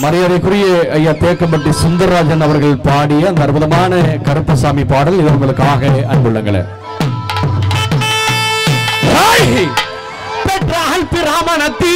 மரியாதைக்குரிய ஐயா தேக்கம்பட்டி சுந்தரராஜன் அவர்கள் பாடிய அந்த அற்புதமான கருப்பசாமி பாடல் இது உங்களுக்காக அன்புள்ளங்களே ஹாய்! பெற்றால் பிராமணத்தீ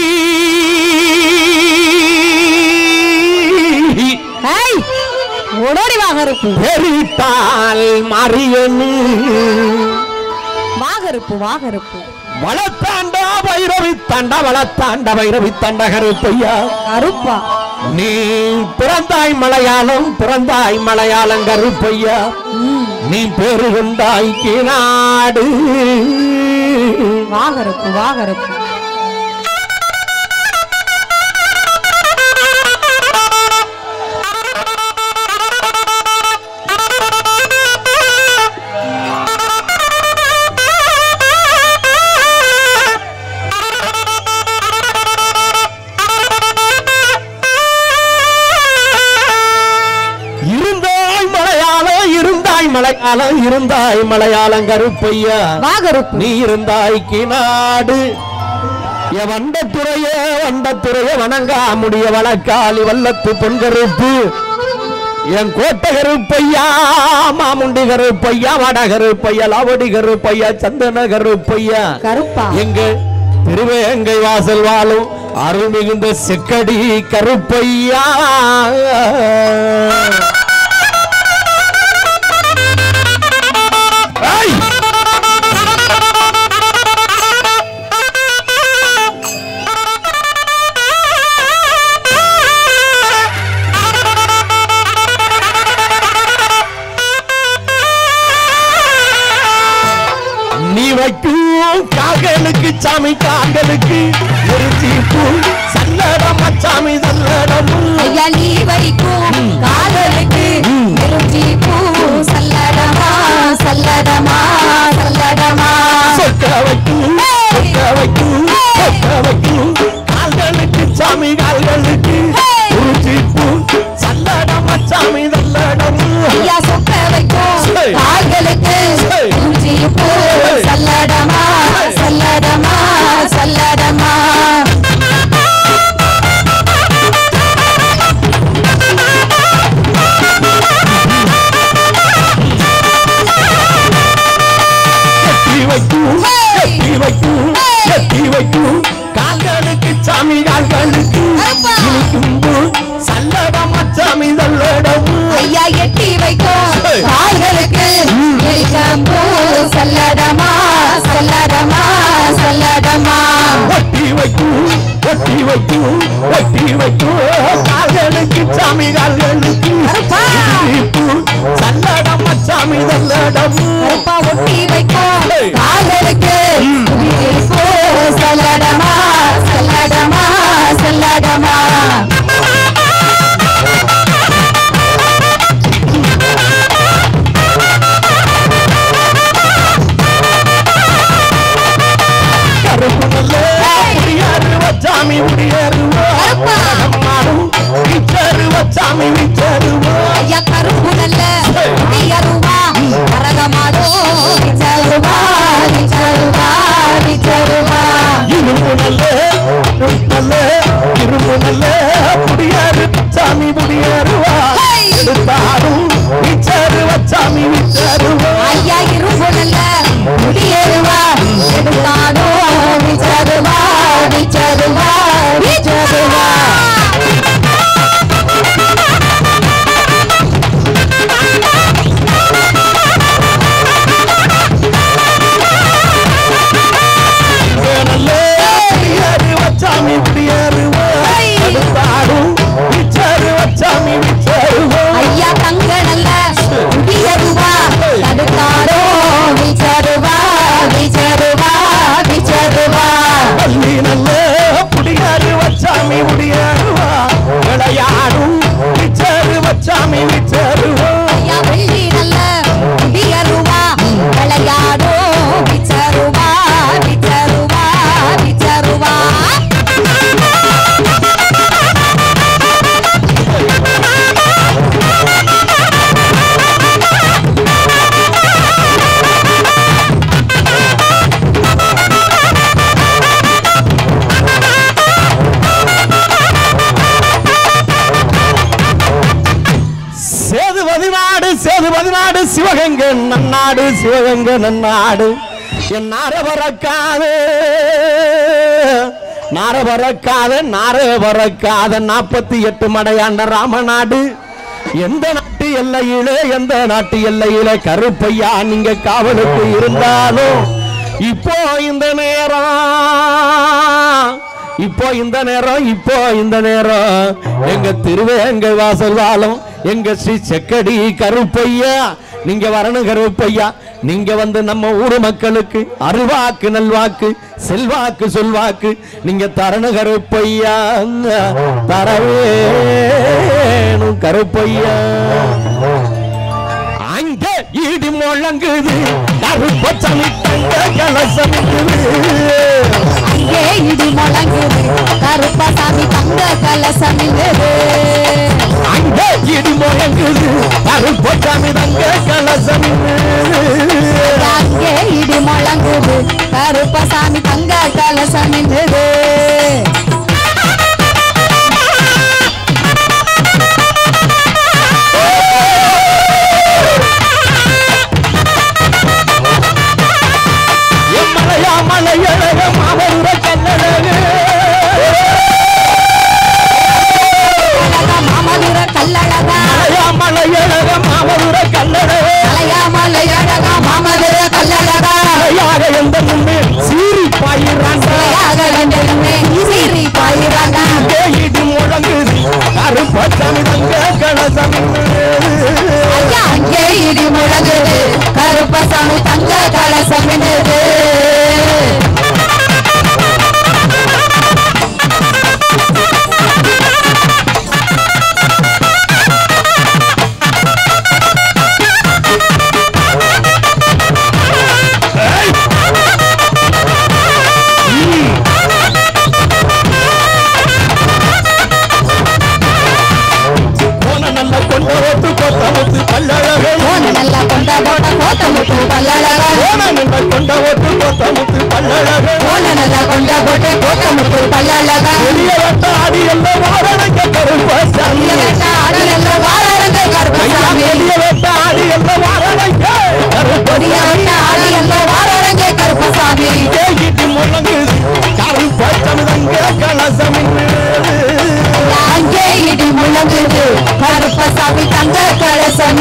ஏய் ஓடோடி வாகருப்பு பெரித்தால் மாரியனு வாகருப்பு வாகருப்பு வளத்தாண்டா வைரவி தாண்டா வளத்தாண்டா வைரவி தாண்டா கருப்பையா கருப்பா நீ பிறந்தாய் மலையாளம் பிறந்தாய் மலையாளம் கருப்பையா நீ பெருகுண்டாய் நாடு வாகருப்பு வாகருப்பு இருந்தாய் மலையாளம் இருந்தாய் மலையாளம் இருந்தாய் மலையாளம் கருப்பையா வாகருப்பு நீ இருந்தாய்க்கு நாடு என் வண்டத்துறைய வண்டத்துறைய வணங்கா முடிய வழக்காளி வல்லத்து பொன்கருப்பு என் கோட்டை கருப்பையா மாமுண்டி கருப்பையா வட கருப்பையா லாவடி கருப்பையா சந்தன கருப்பையா கருப்பா எங்க திருவேங்கை வாசல் வாழும் அருள் மிகுந்த செக்கடி கருப்பையா ஐய்! நீ வைக்கும் கால்களுக்கு சாமி கால்களுக்கு ஒரு சீப்பு சல்லடம் மச்சாமி சல்லடம் ஐயா நீ வைக்கும் காதலுக்கு நெருஞ்சி பூ சல்லடமா சல்லடமா சல்லடமா சொக்க வைக்கும் சொக்க வைக்கும் சொக்க வைக்கும் கால்களுக்கு சாமி கால்களுக்கு ஒரு சீப்பு சல்லடம் மச்சாமி சல்லடம் ஐயா சொக்க வைக்கும் சரி. கால்களுக்கு சரி. நெருஞ்சி பூ சரி. சல்லடமா சல்லடமா சல்லடமா கட்டி வைக்கும் Hey! கட்டி வைக்கும் Hey! கட்டி வைக்கும் கால்களுக்கு சாமி கால்களுக்கு அப்பா! இனிக்கும்பு சல்லடம் மச்சாமி சல்லடம் ஐயா எட்டி வைக்கும் சரி. கால்களுக்கு எரிக்கம்பூ சல்லடமா சல்லடமா சல்லடமா ஒட்டி வைக்கும் ஒட்டி வைக்கும் ஒட்டி வைக்கும் கால்களுக்கு சாமி கால்களுக்கு அப்பா! இனிப்பு சல்லடம் மச்சாமி சல்லடம் கருப்பா ஒட்டி வைக்கும் சரி. கால்களுக்கு எரிப்பூ சல்லடமா சல்லடமா சல்லடமா கருப்பு நல்ல Hey! முடியாரு வச்சாமி முடியாருவோ கருப்பா! மாறும் விச்சாரு வச்சாமி விச்சாருவோ ஐயா கருப்பு நல்ல சரி. குடியருவா கரகமா நாடு சிவகங்கை நன்னாடு சிவகங்கை நன்னாடு என் நார பறக்காது நார பறக்காத நார பறக்காத நாற்பத்தி எட்டு மடையாண்ட ராமநாடு எந்த நாட்டு எல்லையிலே எந்த நாட்டு எல்லையிலே கருப்பையா நீங்க காவலுக்கு இருந்தாலும் இப்போ இந்த நேரம் இப்போ இந்த நேரம் இப்போ இந்த நேரம் எங்க திருவேங்க வாசல் வாழும் எங்க ஸ்ரீ செக்கடி கருப்பையா நீங்க வரணும் கருப்பையா நீங்க வந்து நம்ம ஊர் மக்களுக்கு அருள்வாக்கு நல்வாக்கு செல்வாக்கு சொல்வாக்கு நீங்க தரணும் கருப்பையா தரவேணும் கருப்பையா அங்க இடி முழங்குது கருப்பச்சமி தங்க கலசம் அங்கே இடி முழங்குது கருப்பசாமி தங்க கலசம் அங்க இடி முழங்குது கருப்பச்சாமி தங்க கலசம் அங்கே இடி முழங்குது கருப்பசாமி தங்க கலசம் மலையா மலையழக மாமருர கல்லழகு மாமதுர கல்லழகா மலையா மலையழக மாமருர கல்லழகு மலையாமலை அழகா மாமதுர கல்லழகா மலையாக எந்த முன்னே சீறி பாயிறாங்க யாக வென்றெழுமே சீறி பாயிராங்க அங்கே இடி முழங்குது கருப்பச்சாமி தங்க கலசம் ஐயா அங்கே இடி முழங்குது கருப்பசாமி தங்க கலசம் போன நல்ல கொண்ட ஓட்டு கொத்த முத்து கல்லழகு போன நல்லா கொண்ட போட்ட கோட்ட முட்டு பல்லழகா போன நல்ல கொண்ட ஓட்டு கொத்த முத்து கல்லழகு போன நல்லா கொண்ட போட்டு கோட்ட முட்டு பல்லழகா பெரிய வட்ட ஆடி எல்லாம் வாழனைக்க கருப்பச்சாமி ஆடல வாழறங்க ஐயா, கருப்பசாமி பெரிய வட்ட ஆடி எல்லாம் வாழனைக்க பெரிய கருப்பச்சாமி வட்ட ஆடல வாழறங்க கருப்பசாமி கேட்டு முழங்குது கருப்பச்சாமி தங்க கலசம் அங்கே இடி முழங்குது கருப்பசாமி தங்க கலசம்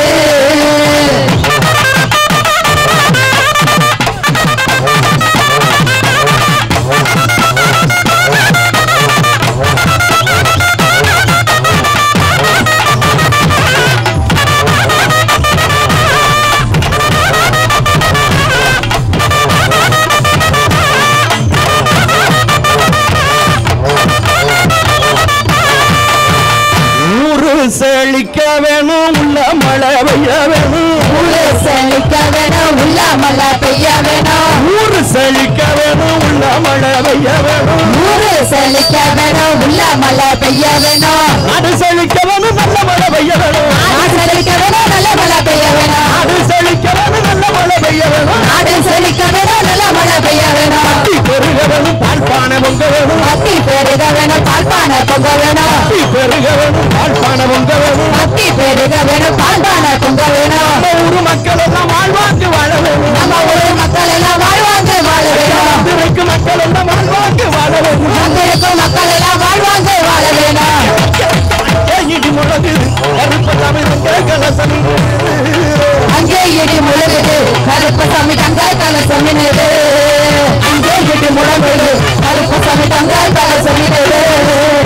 ஊரு செழிக்க வேணும் உள்ள மழை பெய்ய வேணும் ஊரு செழிக்க வேணும் உள்ள மழை பெய்ய வேணும் ஊரு செழிக்க வேணும் உள்ள மழை பெய்ய வேணும் ஊரு செழிக்க வேணும் உள்ள மழை பெய்ய வேணும் நாடு செழிக்க வேணும் நல்ல மழை பெய்ய வேணும் நாடு செழிக்க வேணும் நல்ல மழை பெய்ய வேணும் நாடு செழிக்க வேணும் நல்ல மழை பெய்ய வேணும் நாடு செழிக்க வேணும் நல்ல மழை பெய்ய வேணும் அத்தி பெருக வேணும் பால் பானை பொங்க வேணும் அத்தி பெருக வேணும் பால்பானை பொங்க வேணும் அத்தி பெருக வேணும் பால் பானை பொங்க வேணும் அத்தி பெருக வேணும் பால்பானை பொங்க வேணும் நம்ம ஊரு மக்கள் எல்லாம் வாழ்வாங்கு வாழ வேணும் நம்ம ஊர் மக்கள் எல்லாம் வாழ்வாங்க வாழ வேணும் திரைக்கு மக்கள் எல்லாம் வாழ்வாங்கு வாழ வேணும் அங்க இருக்கும் மக்கள் எல்லாம் வாழ்வாங்க வாழ வேணும் இடி முழங்குது கருப்பசாமி கலசம் அங்கே இடி முழுகுது கருப்பசாமி தங்க கலசம் அங்கே இடி முழங்குது கருப்பசாமி தங்க கலசம்